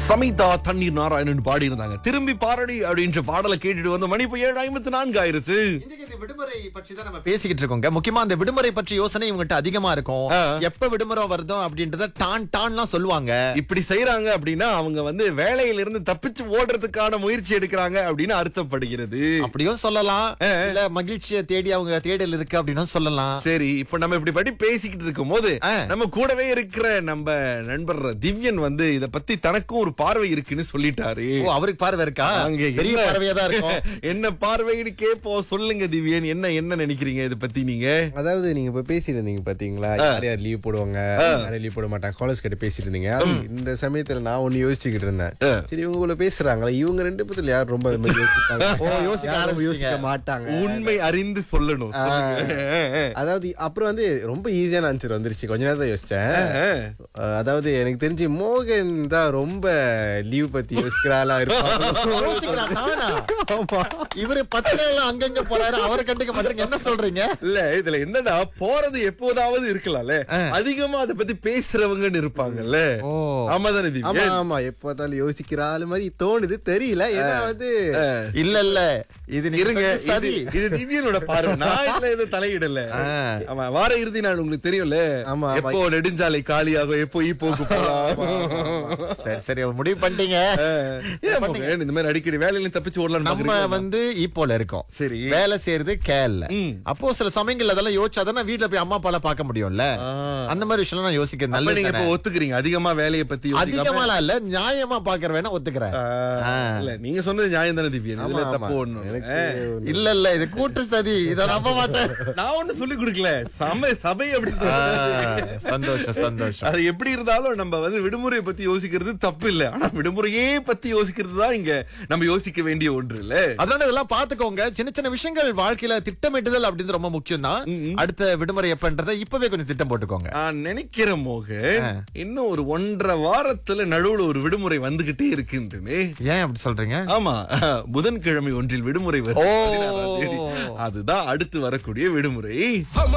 சமிதா தண்ணீர் நாராயணன் பாடி இருந்தாங்க திரும்பி பாரடி அப்படின்ற பாடலை கேட்டுட்டு வந்த மணி இப்ப ஏழு ஐம்பத்தி நான்கு ஆயிருச்சு இன்னைக்கு இந்த விடுமுறை பற்றி தான் நம்ம பேசிக்கிட்டு இருக்கோங்க முக்கியமா அந்த விடுமுறை பற்றி யோசனை இவங்ககிட்ட அதிகமா இருக்கும் ஆ. எப்ப விடுமுறை வருதோ அப்படின்றத டான் டான்லாம் சொல்லுவாங்க இப்படி செய்யறாங்க அப்படின்னா அவங்க வந்து வேலையில இருந்து தப்பிச்சு ஓடுறதுக்கான முயற்சி எடுக்கிறாங்க அப்படின்னு அர்த்தப்படுகிறது அப்படியும் சொல்லலாம் இல்ல மகிழ்ச்சியை தேடி அவங்க தேடல் இருக்கு அப்படின்னும் சொல்லலாம் சரி இப்ப நம்ம இப்படி படி பேசிக்கிட்டு இருக்கும் போது ஆ. நம்ம கூடவே இருக்கிற நம்ம நண்பர் திவ்யன் வந்து இத பத்தி தனக்கும் ஒரு பார்வை இருக்குன்னு சொல்லிட்டாரு ஓ அவருக்கு பார்வை இருக்கா அங்க பெரிய என்ன- பார்வையா தான் இருக்கும் என்ன பார்வைன்னு கேப்போம் சொல்லுங்க திவ்யன் என்ன என்ன நினைக்கிறீங்க இத பத்தி நீங்க அதாவது நீங்க இப்ப பேசிட்டு இருந்தீங்க பாத்தீங்களா யார் யார் லீவ் போடுவாங்க யார் லீவ் போட மாட்டாங்க காலேஜ் கிட்ட பேசிட்டு இருந்தீங்க அது இந்த சமயத்துல நான் ஒண்ணு யோசிச்சுக்கிட்டு இருந்தேன் சரி இவங்க இவ்வளவு பேசுறாங்களா இவங்க ரெண்டு பேத்துல யார் ரொம்ப அது மாதிரி யோசிப்பாங்க ஓ, யோசிக்க யாரும் ஆரம்பிச்சிட்டீங்க. யோசிக்க மாட்டாங்க உண்மை அறிந்து சொல்லணும் சொல்லுங்க. அதாவது அப்புறம் வந்து ரொம்ப ஈஸியான ஆன்சர் வந்துருச்சு கொஞ்ச நேரம் தான் யோசிச்சேன் அஹ், அதாவது எனக்கு தெரிஞ்சு மோகன் தான் ரொம்ப லீவ் பத்தி யோசிக்கிறாளா யோசிக்கிறார், நானா? இருப்பாங்க இவரு பத்திரம் அங்கங்க போறாரு அவரை கண்டுக்க மாட்டேங்க என்ன சொல்றீங்க இல்ல இதுல என்னன்னா போறது எப்போதாவது இருக்கலாம்ல அதிகமா அத பத்தி பேசுறவங்கன்னு இருப்பாங்கல்ல ஓ. ஆமா தானே ஆமா திவ்யன் ஆமா எப்ப பார்த்தாலும் யோசிக்கிற ஆளு மாதிரி தோணுது தெரியல ஏன்னா வந்து இல்ல இல்ல இது நீங்க இருங்க சொன்ன இது சதி இது திவ்யனோட பார்வை நான் இதுல எதுவும் தலையிடல ஆமா வார இறுதி நாள் உங்களுக்கு தெரியும்ல ஆமா, ஆமா. எப்போ நெடுஞ்சாலை காலியாகும் எப்போ ஈப்போக்கு போலாம் சரி சரி முடிவு பண்ணிட்டீங்க ஏன் மகன் இந்த மாதிரி அடிக்கடி வேலையில தப்பிச்சு ஓடலாம் நம்ம வந்து ஈப்போல இருக்கோம் சரி. வேலை செய்யறது கேல்ல அப்போ சில சமயங்கள்ல அதெல்லாம் யோசிச்சாதானே வீட்ல போய் அம்மா அப்பால பார்க்க முடியும்ல அந்த மாதிரி விஷயம் நான் யோசிக்கிறது அப்ப நல்லது நீங்க தானே. இப்ப ஒத்துக்கிறீங்க அதிகமா வேலையை பத்தி யோசிக்காம- அதிகமாலாம் இல்ல நியாயமா பாக்குற வேணா ஒத்துக்கிறேன் ஆ, இல்ல நீங்க சொன்னது நியாயம் தானே திவ்யன் இதுல தப்பு ஒண்ணும் இல்ல. இல்ல இல்ல இது கூட்டு சதி இத நம்ப மாட்டேன் நான் ஒண்ணு சொல்லி கொடுக்கல சம சபை அப்படி ஆ, சொல்றாங்க. சந்தோஷம் சந்தோஷம் அது எப்படி இருந்தாலும் நம்ம வந்து விடுமுறையை பத்தி யோசிக்கிறது தப்பு இல்ல ஆனா விடுமுறையே பத்தி யோசிக்கிறது தான் இங்க நம்ம யோசிக்க வேண்டிய ஒன்று இல்ல அதனால இதெல்லாம் பாத்துக்கோங்க சின்ன சின்ன விஷயங்கள் வாழ்க்கையில திட்டமிட்டுதல் அப்படின்றது ரொம்ப முக்கியம் தான் அடுத்த விடுமுறை எப்பன்றதை இப்பவே கொஞ்சம் திட்டம் போட்டுக்கோங்க நான் நினைக்கிறேன் மோகன் இன்னும் ஒரு ஒன்றரை வாரத்துல நடுவுல ஒரு விடுமுறை வந்துகிட்டே இருக்குன்னு ஏன் அப்படி சொல்றீங்க ஆமா புதன்கிழமை ஒன்றில் விடுமுறை ஓ. வருது பதினாறாம் தேதி. அதுதான் அடுத்து வரக்கூடிய விடுமுறை